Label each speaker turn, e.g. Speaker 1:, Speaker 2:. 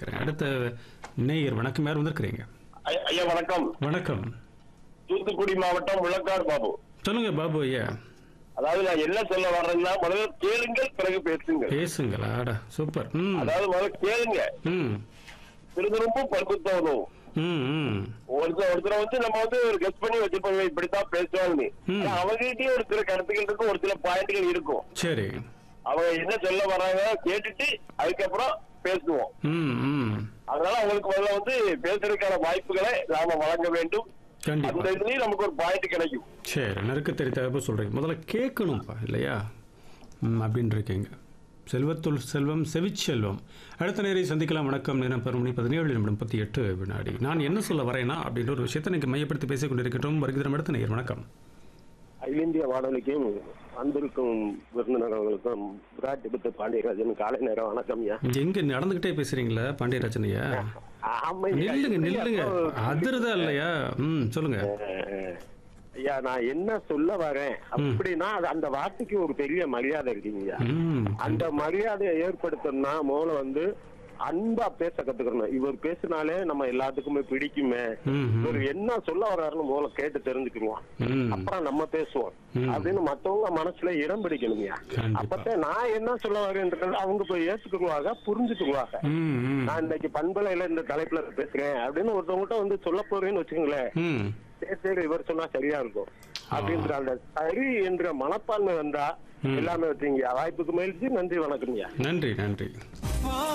Speaker 1: நினைக்கிறேன் அடுத்த நேயர் வணக்கம் யார் வந்திருக்கிறீங்க
Speaker 2: ஐ- ஐயா வணக்கம்
Speaker 1: வணக்கம்
Speaker 2: தூத்துக்குடி மாவட்டம் முழக்காடு பாபு
Speaker 1: சொல்லுங்க பாபு ஐயா
Speaker 2: அதாவது நான் என்ன சொல்ல வர்றேன்னா முதல்ல கேளுங்கள் பிறகு பேசுங்கள்
Speaker 1: பேசுங்களா அடா சூப்பர் ம்
Speaker 2: அதாவது முதல்ல கேளுங்க
Speaker 1: ம்
Speaker 2: திருதிரும்பும் பருப்பு தோணும்
Speaker 1: ம் ம்
Speaker 2: ஒருத்தர் ஒருத்தரை வந்து நம்ம வந்து ஒரு கெஸ்ட் பண்ணி வச்சிருப்போம் இப்படித்தான் பேசுவாங்க
Speaker 1: ம்.
Speaker 2: அவங்ககிட்டயும் ஒரு சில கருத்துக்கள் இருக்கும் ஒரு சில பாயிண்ட்கள் இருக்கும்
Speaker 1: சரி
Speaker 2: அவங்க என்ன சொல்ல வர்றாங்க கேட்டுட்டு அதுக்கப்புறம் பேசுவோம்
Speaker 1: ம் ம்
Speaker 2: அதனால அவங்களுக்கு முதல்ல வந்து பேசுறதுக்கான வாய்ப்புகளை நாம வழங்க வேண்டும் அந்த
Speaker 1: கண்டிப்பா
Speaker 2: இதுலயும் நமக்கு ஒரு பாயிண்ட் கிடைக்கும்
Speaker 1: சரி நறுக்கு தெரித்தாப்ப சொல்றீங்க முதல்ல கேட்கணும்ப்பா இல்லையா ம் அப்படின்னு இருக்கீங்க செல்வத்துள் செல்வம் செவிச்செல்வம் அடுத்த நேரை சந்திக்கலாம் வணக்கம் நேரம் பெரும் மணி பதினேழு நிமிடம் முப்பத்தி எட்டு வினாடி நான் என்ன சொல்ல வரேனா அப்படின்ற ஒரு விஷயத்தை எனக்கு மையப்படுத்தி பேசிக் கொண்டிருக்கட்டும் வருகிறோம் அடுத்த நேர் வணக்கம்
Speaker 3: அகில இந்திய வானொலிக்கும் வந்திருக்கும் விருந்தினர்களுக்கும் விராட் டிபத்து பாண்டியராஜன் காலை நேரம் வணக்கம் ஐயா
Speaker 1: எங்க நடந்துகிட்டே பேசுறீங்களா பாண்டியராஜன் ஐயா
Speaker 3: ஆமையா.
Speaker 1: நில்லுங்க நில்லுங்க
Speaker 3: அப்போ,
Speaker 1: அதிர்தா இல்லையா ம் சொல்லுங்க
Speaker 3: அஹ், ஐயா நான் என்ன சொல்ல வரேன் அப்படின்னா அது அந்த வார்த்தைக்கு ஒரு பெரிய மரியாதை இருக்குங்க ஐயா
Speaker 1: ம்
Speaker 3: அந்த மரியாதையை ஏற்படுத்தணும்னா முதல்ல வந்து அன்பா பேச கத்துக்கணும் இவர் பேசினாலே நம்ம எல்லாத்துக்குமே பிடிக்குமே
Speaker 1: ம் ம்,
Speaker 3: இவர் என்ன சொல்ல வர்றாருன்னு முதல்ல கேட்டு தெரிஞ்சுக்குவோம்
Speaker 1: ம்
Speaker 3: அப்புறம் நம்ம பேசுவோம்
Speaker 1: ம்.
Speaker 3: அப்படின்னு மத்தவங்க மனசுல இடம் பிடிக்கணும்யா
Speaker 1: கண்டிப்பா.
Speaker 3: அப்பதான் நான் என்ன சொல்ல வரேன்றது அவங்க போய் ஏத்துக்குவாங்க புரிஞ்சுக்குவாங்க
Speaker 1: ம் ம்
Speaker 3: நான் இன்னைக்கு பண்பலையில இந்த தலைப்புல பேசுறேன் அப்படின்னு ஒருத்தவங்ககிட்ட வந்து சொல்ல போறேன்னு வச்சுக்கோங்களேன்
Speaker 1: ம்
Speaker 3: சரி சரி இவர் சொன்னா சரியா இருக்கும் அப்படின்ற அந்த சரி என்ற மனப்பான்மை வந்தா எல்லாமே வச்சுங்க வாய்ப்புக்கு மகிழ்ச்சி நன்றி வணக்கம்யா
Speaker 1: நன்றி நன்றி